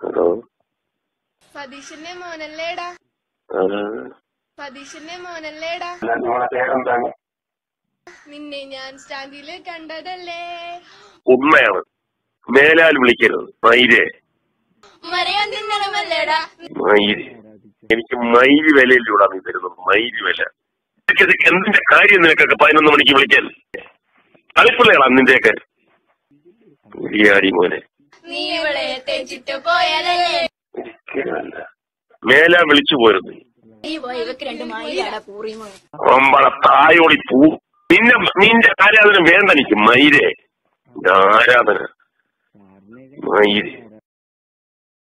Hello സതീശന്റെ മോനല്ലേടാ ആരാ? സതീശന്റെ മോനല്ലേടാ അല്ല, നിങ്ങളെ പേരെന്താണ് നിന്നെ ഞാൻ സ്റ്റാൻഡിൽ കണ്ടതല്ലേ ഉമ്മയാണ് മേലാൽ വിളിക്കരുത് മൈരേ മരയാൻ തിന്നണമല്ലേടാ മയില് എനിക്ക് മയില് വിലയിലൂടെ നീ തരുന്നത് മയില് വില ഇതൊക്കെ ഇതൊക്കെ എന്തിന്റെ കാര്യം നിനക്കൊക്കെ പതിനൊന്ന് മണിക്ക് വിളിക്കാൻ കളിപ്പിള്ളയാളാ നിന്റെയൊക്കെ ഉരിയാടി മോനെ നീ ഇവിടെ തേച്ചിട്ട് പോയാലല്ലേ ഒരിക്കലുമല്ല മേലാ വിളിച്ചു പോരുന്നു നീ പോയി ഇവക്ക് രണ്ട് മയിലാടാ പൂറിമോ അമ്പള തായോളി പൂ നിന്നെ നിന്റെ ആരാധന വേണ്ട എനിക്ക് മയിലേ ആരാധന മയില്